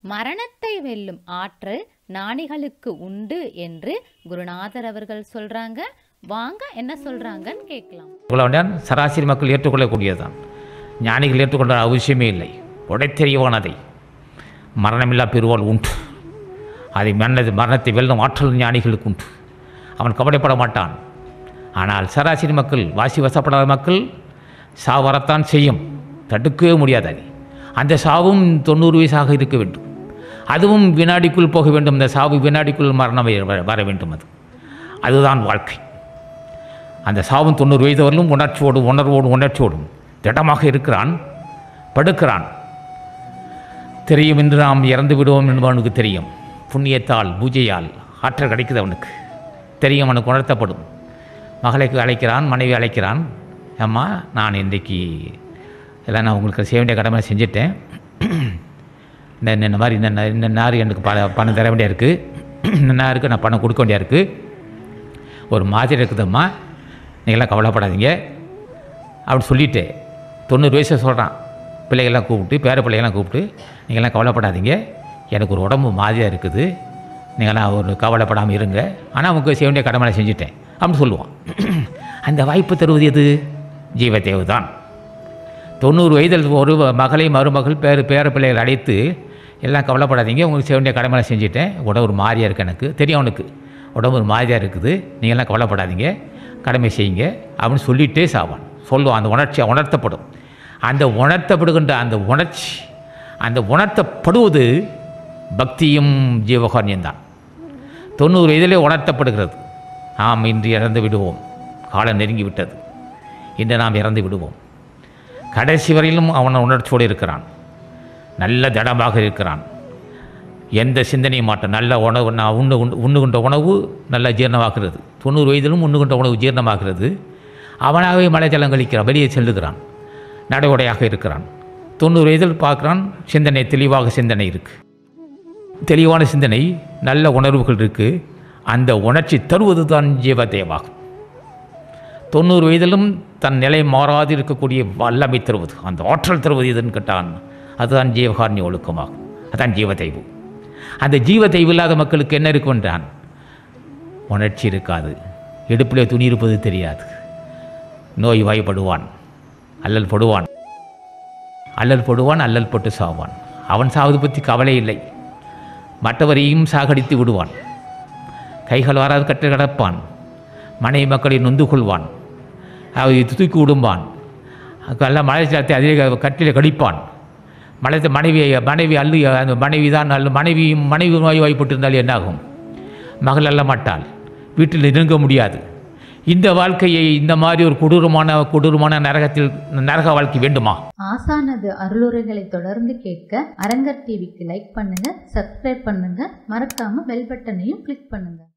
மரணத்தை வெல்லும் ஆற்றல் ஞானிகளுக்கு உண்டு என்று குருநாதர் அவர்கள் சொல்றாங்க வாங்க என்ன சொல்றாங்கன்னு கேட்கலாம் இவ்வளவுதான் சராசரி மக்கள் ஏற்றுக்கொள்ளக்கூடியதுதான் ஞானிகள் ஏற்றுக்கொள்ள அவசியமே இல்லை உடைத்தெறிவானதை மரணமில்லா பெருவாள் உண்டு அதை மரணது மரணத்தை வெல்லும் ஆற்றல் ஞானிகளுக்கு உண்டு அவன் கவலைப்பட மாட்டான் ஆனால் சராசரி மக்கள் வாசி வசப்படாத மக்கள் சாவு வரத்தான் செய்யும் தடுக்கவே முடியாது அது அந்த சாவும் தொண்ணூறு வயசாக இருக்க வேண்டும் அதுவும் வினாடிக்குள் போக வேண்டும் இந்த சாவு வினாடிக்குள் மரணம் வர- வர வேண்டும் அது அதுதான் வாழ்க்கை அந்த சாவும் தொண்ணூறு வயது வரலும் உணர்ச்சியோடும் உணர்வோடும் உணர்ச்சியோடும் திடமாக இருக்கிறான் படுக்கிறான் தெரியும் என்று நாம் இறந்து விடுவோம் என்று அவனுக்கு தெரியும் புண்ணியத்தால் பூஜையால் ஆற்றல் கிடைக்குது அவனுக்கு தெரியும் அவனுக்கு உணர்த்தப்படும் மகளுக்கு அழைக்கிறான் மனைவி அழைக்கிறான் அம்மா நான் இன்றைக்கு எல்லாம் நான் உங்களுக்கு செய்ய வேண்டிய கடமை செஞ்சுட்டேன் இந்த இந்த- இந்த மாதிரி இந்த இந்த- இந்த நேரம் எனக்கு ப பணம் தர வேண்டியா இருக்குது இந்த நேருக்கு நான் பணம் கொடுக்க வேண்டியா இருக்குது ஒரு மாதிரி இருக்குதம்மா நீங்களாம் கவலைப்படாதீங்க அப்படி சொல்லிட்டு தொண்ணூறு வயசு சொல்கிறான் பிள்ளைகள்லாம் கூப்பிட்டு பேர பிள்ளைகள்லாம் கூப்பிட்டு நீங்களாம் கவலைப்படாதீங்க எனக்கு ஒரு உடம்பு மாதிரியாக இருக்குது நீங்களாம் ஒரு கவலைப்படாமல் இருங்க ஆனால் அவங்க செய்ய வேண்டிய கடமை நான் செஞ்சுட்டேன் அப்படின்னு சொல்லுவான் அந்த வாய்ப்பு தருவது எது ஜீவதேவு தான் தொண்ணூறு வயதில் ஒரு மகளை மருமகள் பேர் பேர பிள்ளைகள் அழைத்து எல்லாம் கவலைப்படாதீங்க உங்களுக்கு செய்ய வேண்டிய கடமை நான் செஞ்சுட்டேன் உடம்பு ஒரு மாதிரியாக இருக்குது எனக்கு தெரியும் அவனுக்கு உடம்பு ஒரு மாதிரியாக இருக்குது நீங்களாம் கவலைப்படாதீங்க கடமை செய்யுங்க அப்படின்னு சொல்லிட்டே சாவான் சொல்லுவான் அந்த உணர்ச்சி உணர்த்தப்படும் அந்த உணர்த்தப்படுகின்ற அந்த உணர்ச்சி அந்த உணர்த்தப்படுவது பக்தியும் ஜீவகாரண்யம் தான் தொண்ணூறு வயதிலே உணர்த்தப்படுகிறது ஆம் இன்று இறந்து விடுவோம் காலம் நெருங்கி விட்டது இன்று நாம் இறந்து விடுவோம் கடைசி வரையிலும் அவன் உணர்ச்சியோடு இருக்கிறான் நல்ல திடமாக இருக்கிறான் எந்த சிந்தனையும் மாட்டான் நல்ல உணவு நான் உண்ணு உண்ணு- உண்ணுகின்ற உணவு நல்ல ஜீரணமாகிறது தொண்ணூறு வயதிலும் உண்ணுகின்ற உணவு ஜீரணமாகிறது அவனாகவே மலைஜலம் கழிக்கிறான் வெளியே செல்லுகிறான் நடைமுறையாக இருக்கிறான் தொண்ணூறு வயதில் பார்க்குறான் சிந்தனை தெளிவாக சிந்தனை இருக்குது தெளிவான சிந்தனை நல்ல உணர்வுகள் இருக்குது அந்த உணர்ச்சி தருவது தான் ஜீவதேவாகும் தொண்ணூறு வயதிலும் தன் நிலை மாறாது இருக்கக்கூடிய வல்லமை தருவது அந்த ஆற்றல் தருவது எதுன்னு கேட்டான் அதுதான் ஜீவகாரண்ய ஒழுக்கமாகும் அதான் ஜீவதெய்வு அந்த ஜீவதெய்வு இல்லாத மக்களுக்கு என்ன இருக்கும் என்றான் உணர்ச்சி இருக்காது இடுப்பிலே துணி இருப்பது தெரியாது நோய் வாய்ப்படுவான் அல்லல் படுவான் அல்லல் படுவான் அல்லல் பட்டு சாவான் அவன் சாவது பற்றி கவலை இல்லை மற்றவரையும் சாகடித்து விடுவான் கைகள் வராது கட்டு கிடப்பான் மனைவி மக்களை நொந்து கொள்வான் அவை தூக்கி விடும்பான் எல்லாம் மழை சாத்தி அதிலே கட்டில கடிப்பான் மழை மனைவியை மனைவி அள்ளு அந்த மனைவி தான் அல்ல மனைவியும் மனைவி நோய் வாய்ப்பட்டிருந்தால் என்னாகும் மகள் அல்ல மாட்டாள் வீட்டில் நெருங்க முடியாது இந்த வாழ்க்கையை இந்த மாதிரி ஒரு கொடூரமான கொடூரமான நரகத்தில் நரக வாழ்க்கை வேண்டுமா ஆசானது அருளுரைகளை தொடர்ந்து கேட்க அரங்கர் டிவிக்கு லைக் பண்ணுங்க சப்ஸ்கிரைப் பண்ணுங்க மறக்காம பெல் பட்டனையும் கிளிக் பண்ணுங்க